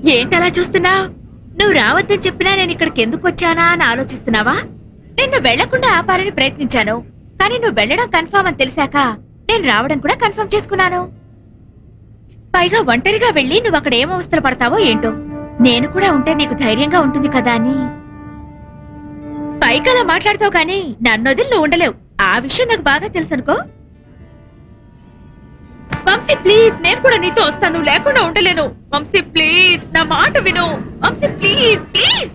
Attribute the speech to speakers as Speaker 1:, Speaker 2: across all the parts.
Speaker 1: ఏంటలా చూస్తున్నావు నువ్వు రావద్దని చెప్పినా నేను ఇక్కడికి ఎందుకు వచ్చానా అని ఆలోచిస్తున్నావా నిన్ను వెళ్లకుండా ఆపాలని ప్రయత్నించాను కానీ నువ్వు వెళ్ళడం కన్ఫర్మ్ అని తెలిసాక నేను రావడం కూడా కన్ఫర్మ్ చేసుకున్నాను పైగా ఒంటరిగా వెళ్ళి నువ్వు అక్కడ ఏం అవస్థలు పడతావో ఏంటో నేను కూడా ఉంటే నీకు ధైర్యంగా ఉంటుంది కదా అని పైకి అలా మాట్లాడతావు కానీ నన్ను వదిలి నువ్వు ఉండలేవు ఆ విషయం నాకు బాగా తెలుసు అనుకో వంశీ ప్లీజ్ నేను కూడా నీతో వస్తాను లేకుండా ఉండలేను వంశీ ప్లీజ్ నా మాట విను Vamshi please please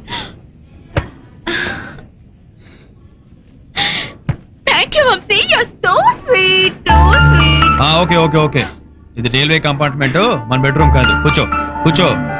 Speaker 1: thank you Vamshi your so sweet so sweet
Speaker 2: ah, okay okay okay ఇది రైల్వే కంపార్ట్మెంట్ మన బెడ్రూమ్ కాదు కూర్చో కూర్చో